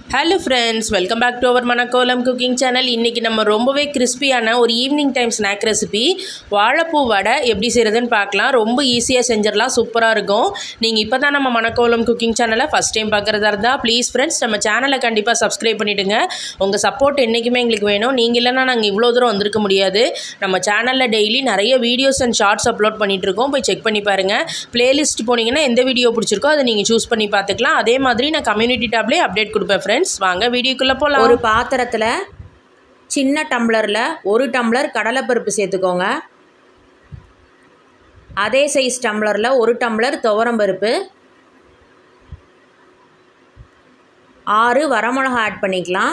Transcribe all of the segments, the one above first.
hello friends welcome back to our Manakolam cooking channel இன்றைக்கி நம்ம ரொம்பவே கிறிஸ்பியான ஒரு ஈவினிங் டைம் ஸ்நாக் ரெசிபி வாழைப்பூ வடை எப்படி செய்கிறதுன்னு பார்க்கலாம் ரொம்ப ஈஸியாக செஞ்சிடலாம் சூப்பராக இருக்கும் நீங்கள் இப்போ தான் நம்ம மணக்கோலம் குக்கிங் சேனலை ஃபஸ்ட் டைம் பார்க்குறதா இருந்தால் ப்ளீஸ் ஃப்ரெண்ட்ஸ் நம்ம சேனலை கண்டிப்பாக சப்ஸ்கிரைப் பண்ணிவிடுங்க உங்கள் சப்போர்ட் என்றைக்குமே எங்களுக்கு வேணும் நீங்கள் இல்லைன்னா நாங்கள் இவ்வளோ தூரம் வந்திருக்க முடியாது நம்ம சேனலில் டெய்லி நிறைய வீடியோஸ் அண்ட் ஷார்ட்ஸ் அப்லோட் பண்ணிகிட்டு இருக்கோம் போய் செக் பண்ணி பாருங்கள் பிளேலிஸ்ட் போனீங்கன்னா எந்த வீடியோ பிடிச்சிருக்கோ அதை நீங்கள் சூஸ் பண்ணி பார்த்துக்கலாம் அதே மாதிரி நான் கம்யூனிட்டி டேப்லேயே அப்டேட் கொடுப்பேன் ஃப்ரெண்ட்ஸ் வாங்க வீடியோக்குள்ளே போகலாம் ஒரு பாத்திரத்தில் சின்ன டம்ளரில் ஒரு டம்ளர் கடலைப்பருப்பு சேர்த்துக்கோங்க அதே சைஸ் டம்ளரில் ஒரு டம்ளர் துவரம்பருப்பு ஆறு வரமிளகா ஆட் பண்ணிக்கலாம்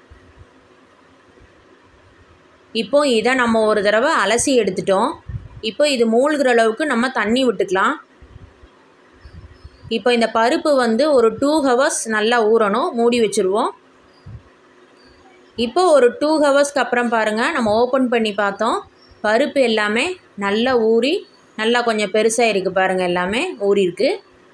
இப்போ இதை நம்ம ஒரு தடவை அலசி எடுத்துட்டோம் இப்போ இது மூழ்கிற அளவுக்கு நம்ம தண்ணி விட்டுக்கலாம் இப்போ இந்த பருப்பு வந்து ஒரு டூ ஹவர்ஸ் நல்லா ஊறணும் மூடி வச்சுருவோம் இப்போ ஒரு டூ ஹவர்ஸ்க்கு அப்புறம் பாருங்கள் நம்ம ஓப்பன் பண்ணி பார்த்தோம் பருப்பு எல்லாமே நல்லா ஊறி நல்லா கொஞ்சம் பெருசாக இருக்குது பாருங்கள் எல்லாமே ஊறிருக்கு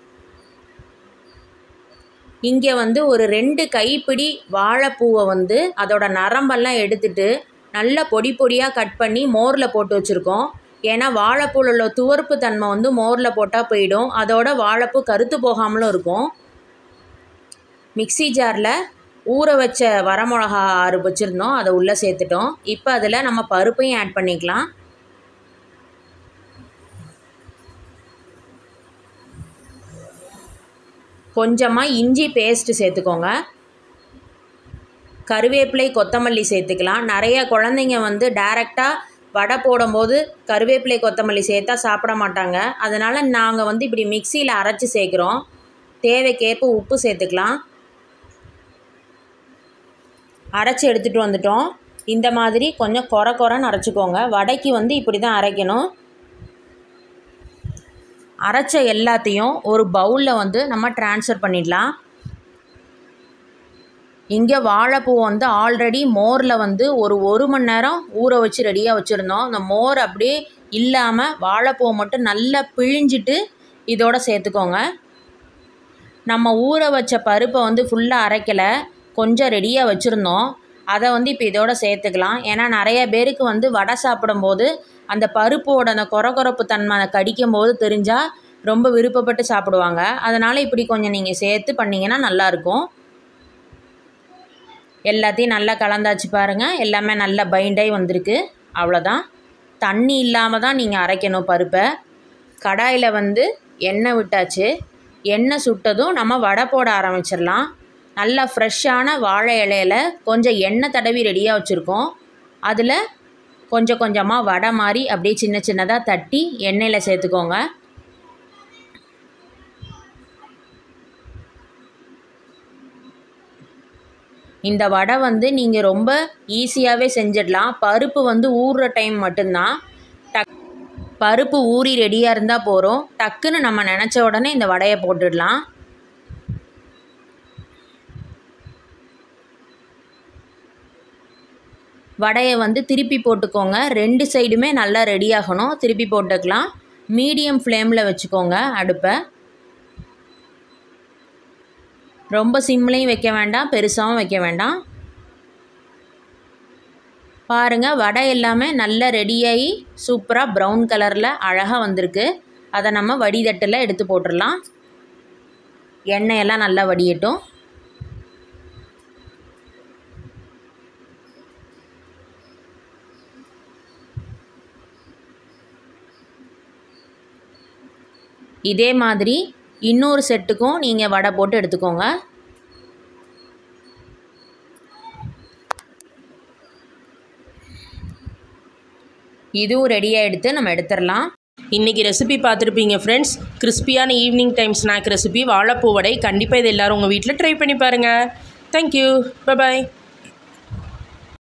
இங்கே வந்து ஒரு ரெண்டு கைப்பிடி வாழைப்பூவை வந்து அதோட நரம்பெல்லாம் எடுத்துட்டு நல்லா பொடி பொடியாக கட் பண்ணி மோரில் போட்டு வச்சுருக்கோம் ஏன்னா வாழைப்பூவில் உள்ள துவர்ப்பு தன்மை வந்து மோரில் போட்டால் போயிடும் அதோட வாழைப்பூ கருத்து போகாமலும் இருக்கும் மிக்சி ஜாரில் ஊற வச்ச வரமிளகா ஆறு வச்சுருந்தோம் அதை உள்ளே சேர்த்துட்டோம் இப்போ அதில் நம்ம பருப்பையும் ஆட் பண்ணிக்கலாம் கொஞ்சமாக இஞ்சி பேஸ்ட்டு சேர்த்துக்கோங்க கருவேப்பிலை கொத்தமல்லி சேர்த்துக்கலாம் நிறைய குழந்தைங்க வந்து டைரெக்டாக வடை போடும்போது கருவேப்பிலை கொத்தமல்லி சேர்த்தா சாப்பிட மாட்டாங்க அதனால் நாங்கள் வந்து இப்படி மிக்சியில் அரைச்சி சேர்க்குறோம் தேவைக்கேற்ப உப்பு சேர்த்துக்கலாம் அரைச்சி எடுத்துகிட்டு வந்துட்டோம் இந்த மாதிரி கொஞ்சம் கொர கொரன்னு அரைச்சிக்கோங்க வடைக்கு வந்து இப்படி தான் அரைக்கணும் அரைச்ச எல்லாத்தையும் ஒரு பவுலில் வந்து நம்ம ட்ரான்ஸ்ஃபர் பண்ணிடலாம் இங்கே வாழைப்பூ வந்து ஆல்ரெடி மோரில் வந்து ஒரு ஒரு மணி நேரம் ஊற வச்சு ரெடியாக வச்சுருந்தோம் அந்த மோர் அப்படியே இல்லாமல் வாழைப்பூவை மட்டும் நல்லா பிழிஞ்சிட்டு இதோட சேர்த்துக்கோங்க நம்ம ஊற வச்ச பருப்பை வந்து ஃபுல்லாக அரைக்கலை கொஞ்சம் ரெடியாக வச்சுருந்தோம் அதை வந்து இப்போ இதோட சேர்த்துக்கலாம் ஏன்னா நிறைய பேருக்கு வந்து வடை சாப்பிடும்போது அந்த பருப்போட அந்த கொரகொரப்பு தன்மை கடிக்கும் போது தெரிஞ்சால் ரொம்ப விருப்பப்பட்டு சாப்பிடுவாங்க அதனால் இப்படி கொஞ்சம் நீங்கள் சேர்த்து பண்ணிங்கன்னா நல்லாயிருக்கும் எல்லாத்தையும் நல்லா கலந்தாச்சு பாருங்கள் எல்லாமே நல்லா பைண்டாகி வந்திருக்கு அவ்வளோதான் தண்ணி இல்லாமல் தான் நீங்கள் அரைக்கணும் பருப்பை கடாயில் வந்து எண்ணெய் விட்டாச்சு எண்ணெய் சுட்டதும் நம்ம வடை போட ஆரம்பிச்சிடலாம் நல்லா ஃப்ரெஷ்ஷான வாழை இலையில் கொஞ்சம் எண்ணெய் தடவி ரெடியாக வச்சுருக்கோம் அதில் கொஞ்சம் கொஞ்சமாக வடை மாதிரி அப்படியே சின்ன சின்னதாக தட்டி எண்ணெயில் சேர்த்துக்கோங்க இந்த வடை வந்து நீங்கள் ரொம்ப ஈஸியாகவே செஞ்சிடலாம் பருப்பு வந்து ஊறுற டைம் மட்டும்தான் டக் பருப்பு ஊறி ரெடியாக இருந்தால் போகிறோம் டக்குன்னு நம்ம நினச்ச உடனே இந்த வடையை போட்டுடலாம் வடையை வந்து திருப்பி போட்டுக்கோங்க ரெண்டு சைடுமே நல்லா ரெடி ஆகணும் திருப்பி போட்டுக்கலாம் மீடியம் ஃப்ளேமில் வச்சுக்கோங்க அடுப்பை ரொம்ப சிம்லையும் வைக்க வேண்டாம் பெருசாகவும் வைக்க வேண்டாம் பாருங்கள் வடை எல்லாமே நல்லா ரெடியாகி சூப்பராக ப்ரௌன் கலரில் அழகாக வந்திருக்கு அதை நம்ம வடிதட்டில் எடுத்து போட்டுடலாம் எண்ணெயெல்லாம் நல்லா வடியட்டும் இதே மாதிரி இன்னொரு செட்டுக்கும் நீங்கள் வடை போட்டு எடுத்துக்கோங்க இதுவும் ரெடியாக எடுத்து நம்ம எடுத்துடலாம் இன்றைக்கி ரெசிபி பார்த்துருப்பீங்க ஃப்ரெண்ட்ஸ் கிறிஸ்பியான ஈவினிங் டைம் ஸ்நாக் ரெசிபி வாழைப்பூ வடை கண்டிப்பாக இது எல்லோரும் உங்கள் வீட்டில் ட்ரை பண்ணி பாருங்கள் தேங்க்யூ பாய்